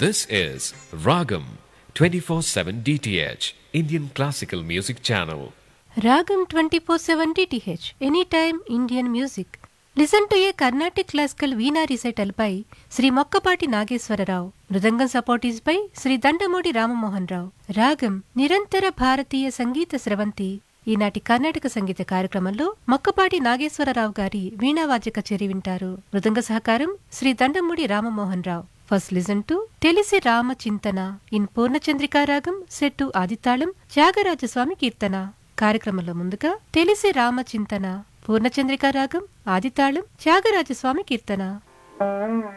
This is Ragam 24/7 DTH Indian Classical Music Channel. Ragam 24/7 DTH Anytime Indian Music. Listen to a Carnatic classical Veena recital by Shri Mokkapati Nageswararao mridangam support is by Shri Dandamudi Ramamohan Rao రాగం నిరంతర భారతీయ సంగీత స్రవంతి ఈనాటి కర్ణాటక సంగీత కార్యక్రమంలో మొక్కపాటి నాగేశ్వరరావు గారి వీణావాద్య కచేరీ వింటారు మృదంగ సహకారం Shri Dandamudi Ramamohan Rao first listen to తెలిసి రామ చింతన ఇన్ పూర్ణచంద్రికా రాగం సెట్టు ఆదితాళం త్యాగరాజస్వామి కీర్తన కార్యక్రమంలో ముందుగా తెలిసి రామ చింతన పూర్ణచంద్రికా రాగం ఆదితాళం త్యాగరాజస్వామి కీర్తన